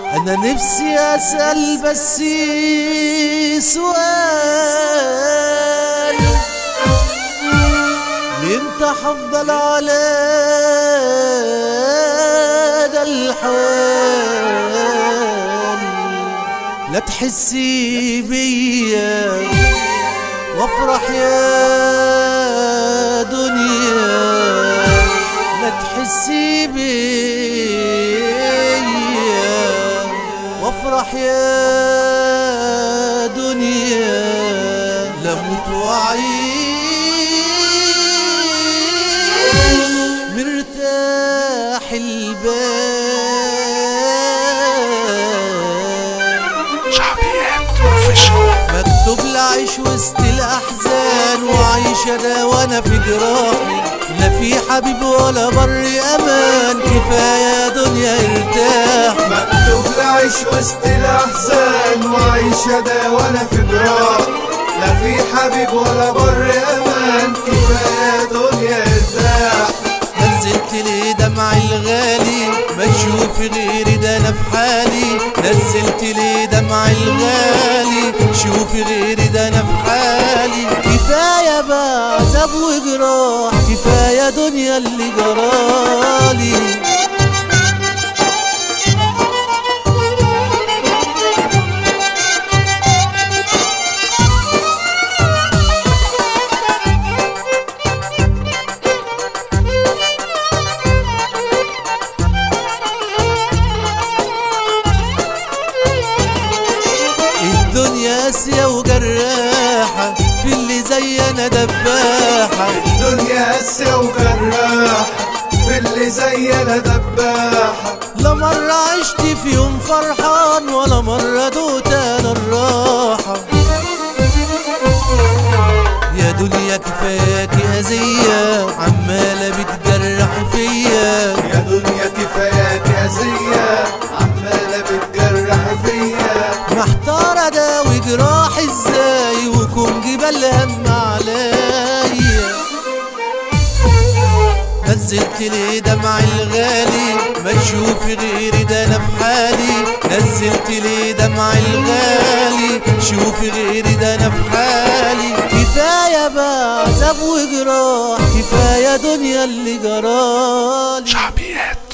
انا نفسي اسال بس سؤال لامتى حفضل على ده الحال لا تحسي بيا وافرح يا دنيا لا تحسي بيا وافرح يا دنيا لموت وعيش مرتاح البال شعبيات اوفيشال مكتوب لعيش وسط الاحزان وعيش انا وانا في جراحي لا في حبيب ولا بر امان كفايه يا دنيا ارتاح مكتوب لعيش وسط الاحزان وعيش انا وانا في جراح لا في حبيب ولا بر امان كفايه دنيا ارتاح نزلت لي دمع الغالي ما تشوف غيري ده انا في حالي نزلت لي دمع الغالي شوفي غيري ده انا في حالي كفايه بقى عذاب وجراح كفايه دنيا اللي جرالي الدنيا قاسية وجراحة في اللي زي انا دباحة الدنيا قاسية وجراح في اللي زي انا دباحة لا مرة عشت في يوم فرحان ولا مرة دوت انا الراحة يا دنيا كفاياكي أذية عمالة بتجرح فيا يا دنيا كفاياك أذية عمالة بتجرح فيا محتار اداوي جراحي ازاي وكون جبال هم عليا نزلت لي دمع الغالي ما تشوفي غيري ده انا في حالي نزلت لي دمع الغالي شوفي غيري ده انا في حالي كفايه بقى عذاب وجراح كفايه دنيا اللي جرالي شعبيات